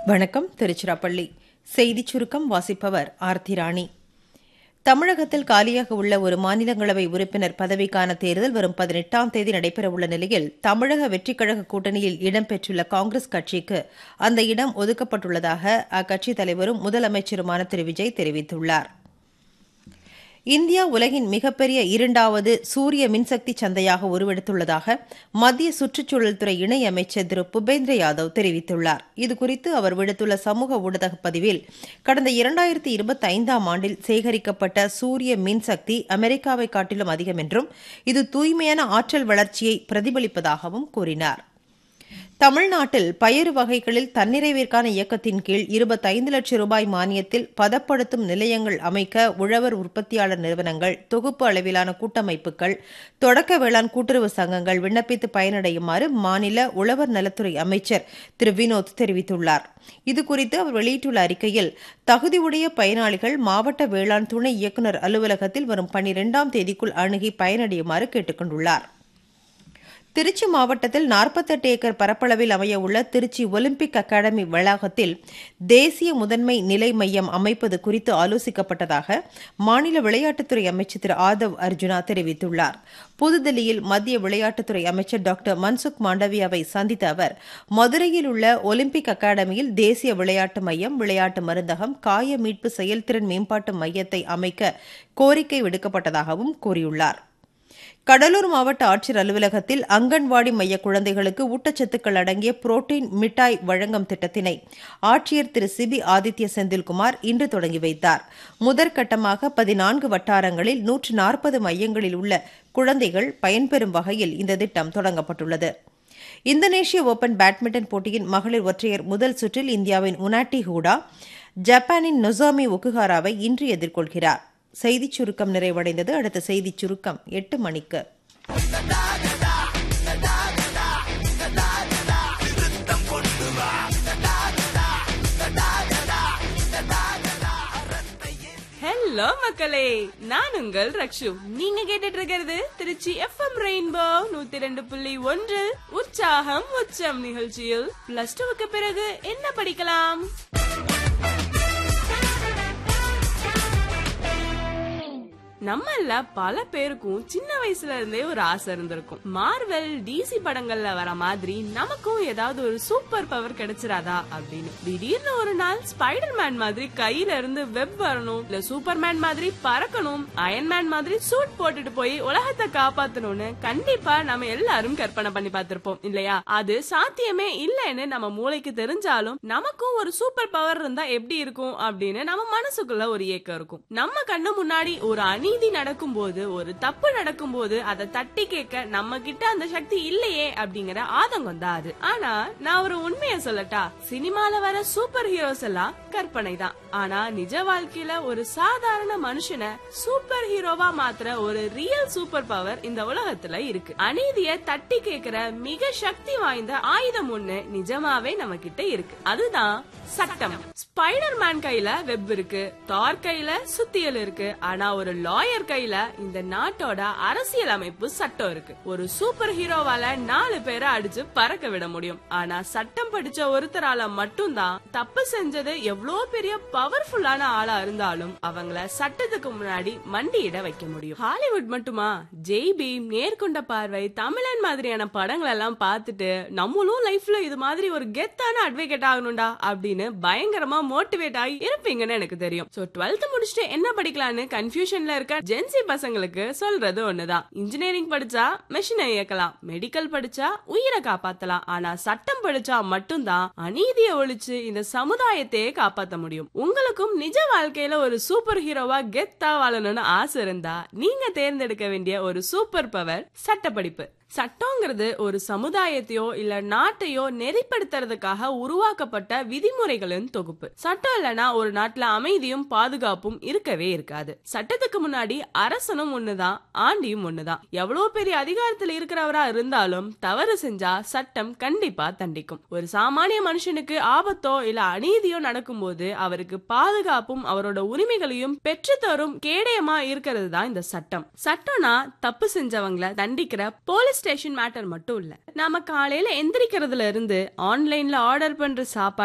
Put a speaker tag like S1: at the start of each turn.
S1: வணக்கம் திருச்சிராப்பள்ளி செய்திச் சுருக்கம் வாசிப்பவர் ஆர்த்தி ராணி தமிழகத்தில் காலியாக உள்ள ஒரு மாநிலங்களவை உறுப்பினர் பதவிக்கான தேர்தல் வரும் பதினெட்டாம் தேதி நடைபெறவுள்ள நிலையில் தமிழக வெற்றிக் கழக கூட்டணியில் இடம்பெற்றுள்ள காங்கிரஸ் கட்சிக்கு அந்த இடம் ஒதுக்கப்பட்டுள்ளதாக அக்கட்சித் தலைவரும் முதலமைச்சருமான திரு விஜய் தெரிவித்துள்ளார் இந்தியா உலகின் மிகப்பெரிய இரண்டாவது சூரிய மின்சக்தி சந்தையாக உருவெடுத்துள்ளதாக மத்திய சுற்றுச்சூழல் துறை இணையமைச்சர் திரு புபேந்திர யாதவ் தெரிவித்துள்ளார் இதுகுறித்து அவர் விடுத்துள்ள சமூக ஊடக பதிவில் கடந்த இரண்டாயிரத்தி இருபத்தி ஐந்தாம் ஆண்டில் சேகரிக்கப்பட்ட சூரிய மின்சக்தி அமெரிக்காவை காட்டிலும் அதிகம் என்றும் இது தூய்மையான ஆற்றல் வளர்ச்சியை பிரதிபலிப்பதாகவும் கூறினார் தமிழ்நாட்டில் பயறு வகைகளில் தன்னிறைவிற்கான இயக்கத்தின் கீழ் இருபத்தைந்து லட்சம் ரூபாய் மானியத்தில் பதப்படுத்தும் நிலையங்கள் அமைக்க உழவர் உற்பத்தியாளர் நிறுவனங்கள் தொகுப்பு அளவிலான கூட்டமைப்புகள் தொடக்க வேளாண் கூட்டுறவு சங்கங்கள் விண்ணப்பித்து பயனடையுமாறு மாநில உழவர் நலத்துறை அமைச்சர் திரு வினோத் தெரிவித்துள்ளார் இதுகுறித்து அவர் வெளியிட்டுள்ள அறிக்கையில் தகுதியுடைய பயனாளிகள் மாவட்ட வேளாண் துணை இயக்குநர் அலுவலகத்தில் வரும் பனிரெண்டாம் தேதிக்குள் அணுகி பயனடையுமாறு கேட்டுக் கொண்டுள்ளார் திருச்சி மாவட்டத்தில் நாற்பத்தெட்டு ஏக்கர் பரப்பளவில் அமைய உள்ள திருச்சி ஒலிம்பிக் அகாடமி வளாகத்தில் தேசிய முதன்மை நிலை மையம் அமைப்பது குறித்து ஆலோசிக்கப்பட்டதாக மாநில விளையாட்டுத்துறை அமைச்சர் திரு ஆதவ் அர்ஜுனா தெரிவித்துள்ளார் புதுதில்லியில் மத்திய விளையாட்டுத்துறை அமைச்சர் டாக்டர் மன்சுக் மாண்டவியாவை சந்தித்த அவர் மதுரையில் உள்ள ஒலிம்பிக் அகாடமியில் தேசிய விளையாட்டு மையம் விளையாட்டு மருந்தகம் காய மீட்பு செயல்திறன் மேம்பாட்டு மையத்தை அமைக்க கோரிக்கை விடுக்கப்பட்டதாகவும் கூறியுள்ளார் கடலூர் மாவட்ட ஆட்சியர் அலுவலகத்தில் அங்கன்வாடி மைய குழந்தைகளுக்கு ஊட்டச்சத்துக்கள் அடங்கிய புரோட்டீன் மிட்டாய் வழங்கும் திட்டத்தினை ஆட்சியர் திரு சிபி ஆதித்ய செந்தில்குமார் இன்று தொடங்கி வைத்தார் முதற்கட்டமாக பதினான்கு வட்டாரங்களில் நூற்று நாற்பது மையங்களில் உள்ள குழந்தைகள் பயன்பெறும் வகையில் இந்த திட்டம் தொடங்கப்பட்டுள்ளது இந்தோனேஷிய ஓபன் பேட்மிண்டன் போட்டியின் மகளிர் ஒற்றையர் முதல் சுற்றில் இந்தியாவின் உனாட்டி ஹூடா ஜப்பானின் நொசாமி ஒக்குஹாராவை இன்று எதிர்கொள்கிறார் செய்திச் சுருக்கம் நிறைவடைந்தது அடுத்த செய்திச் சுருக்கம் எட்டு மணிக்கு
S2: ஹலோ மக்களே நான் உங்கள் ரக்ஷு நீங்க கேட்டுட்டு இருக்கிறது திருச்சி எஃப்எம் ரெயின்போ நூத்தி ரெண்டு புள்ளி ஒன்று உற்சாகம் உச்சம் நிகழ்ச்சியில் பிளஸ் டூவுக்கு பிறகு என்ன படிக்கலாம் நம்மள பல பேருக்கும் சின்ன வயசுல இருந்தே ஒரு ஆசை இருந்திருக்கும் மார்வெல் டிசி படங்கள்ல வர மாதிரி நமக்கும் ஏதாவது ஒரு சூப்பர் பவர் கிடைச்சிராதா அப்படின்னு திடீர்னு ஒரு நாள் ஸ்பைடர் மேன் மாதிரி கையில இருந்து வெப் வரணும் இல்ல சூப்பர்மேன் மாதிரி பறக்கணும் அயன்மேன் மாதிரி சூட் போட்டுட்டு போய் உலகத்தை காப்பாத்தணும்னு கண்டிப்பா நம்ம எல்லாரும் கற்பனை பண்ணி பார்த்திருப்போம் இல்லையா அது சாத்தியமே இல்லைன்னு நம்ம மூளைக்கு தெரிஞ்சாலும் நமக்கும் ஒரு சூப்பர் பவர் இருந்தா எப்படி இருக்கும் அப்படின்னு நம்ம மனசுக்குள்ள ஒரு ஏக்கம் இருக்கும் நம்ம கண்ணு முன்னாடி ஒரு அநீதி நடக்கும் போது ஒரு தப்பு நடக்கும் போது அதை தட்டி கேட்க நம்ம கிட்ட அந்த சக்தி இல்லையே அப்படிங்கிற ஆதங்கம் தான் அது ஆனா நான் ஒரு உண்மையை சொல்லட்டா சினிமால வர சூப்பர் ஹீரோஸ் எல்லாம் கற்பனை தான் ஆனா நிஜ வாழ்க்கையில ஒரு சாதாரண மனுஷனை சூப்பர் ஹீரோவா மாத்துற ஒரு ரியல் சூப்பர் பவர் இந்த உலகத்துல இருக்கு அநீதிய தட்டி கேட்கிற மிக சக்தி வாய்ந்த ஆயுதம் ஒண்ணு நிஜமாவே நம்ம கிட்ட இருக்கு அதுதான் சட்டம் ஸ்பைடர் மேன் கையில வெப் இருக்கு தார் கையில சுத்தியல் இருக்கு ஆனா ஒரு லாயர் கையில இந்த நாட்டோட அரசியல் அமைப்பு சட்டம் இருக்கு ஒரு சூப்பர் ஹீரோவால நாலு பேரை அடிச்சு பறக்க விட முடியும் ஆனா சட்டம் படிச்ச ஒருத்தரால மட்டும்தான் தப்பு செஞ்சது எவ்வளவு பெரிய பவர்ஃபுல்லான ஆளா இருந்தாலும் அவங்கள சட்டத்துக்கு முன்னாடி மண்டியிட வைக்க முடியும் ஹாலிவுட் மட்டுமா ஜெய் பீம் நேர்கொண்ட பார்வை தமிழன் மாதிரியான படங்கள் எல்லாம் பார்த்துட்டு நம்மளும் லைஃப்ல இது மாதிரி ஒரு கெத்தான அட்வொகேட் ஆகணும்டா அப்படின்னு பயங்கரமா மோட்டிவேட் ஆகி இருப்பீங்கன்னு எனக்கு தெரியும் சோ டுவெல்த் முடிச்சுட்டு என்ன படிக்கலாம்னு கன்ஃபியூஷன்ல இருக்க ஜென்சி பசங்களுக்கு சொல்றது ஒண்ணுதான் இன்ஜினியரிங் படிச்சா மெஷினை இயக்கலாம் மெடிக்கல் படிச்சா உயிரை காப்பாத்தலாம் ஆனா சட்டம் படிச்சா மட்டும்தான் அநீதியை ஒழிச்சு இந்த சமுதாயத்தையே காப்பாத்த முடியும் உங்களுக்கும் நிஜ வாழ்க்கையில ஒரு சூப்பர் ஹீரோவா கெத்தா வாழணும்னு ஆசை இருந்தா நீங்க தேர்ந்தெடுக்க வேண்டிய ஒரு சூப்பர் பவர் சட்டப்படிப்பு சட்டங்கிறது ஒரு சமுதாயத்தையோ இல்ல நாட்டையோ நெறிப்படுத்துறதுக்காக உருவாக்கப்பட்ட விதிமுறைகளின் தொகுப்பு சட்டம் இல்லனா ஒரு நாட்டுல அமைதியும் பாதுகாப்பும் இருக்கவே இருக்காது சட்டத்துக்கு முன்னாடி அரசனும் ஒண்ணுதான் ஆண்டியும் ஒண்ணுதான் எவ்வளவு பெரிய அதிகாரத்துல இருக்கிறவரா இருந்தாலும் தவறு செஞ்சா சட்டம் கண்டிப்பா தண்டிக்கும் ஒரு சாமானிய மனுஷனுக்கு ஆபத்தோ இல்ல அநீதியோ நடக்கும்போது அவருக்கு பாதுகாப்பும் அவரோட உரிமைகளையும் பெற்றுத்தரும் கேடயமா இருக்கிறது தான் இந்த சட்டம் சட்டம்னா தப்பு செஞ்சவங்கள தண்டிக்கிற போலீஸ் ஸ்டேஷன் மேட்டர் மட்டும் இல்ல நாம காலையில எந்திரிக்கிறதுல இருந்து ஆன்லைன்ல ஆர்டர் பண்ற சாப்பாடு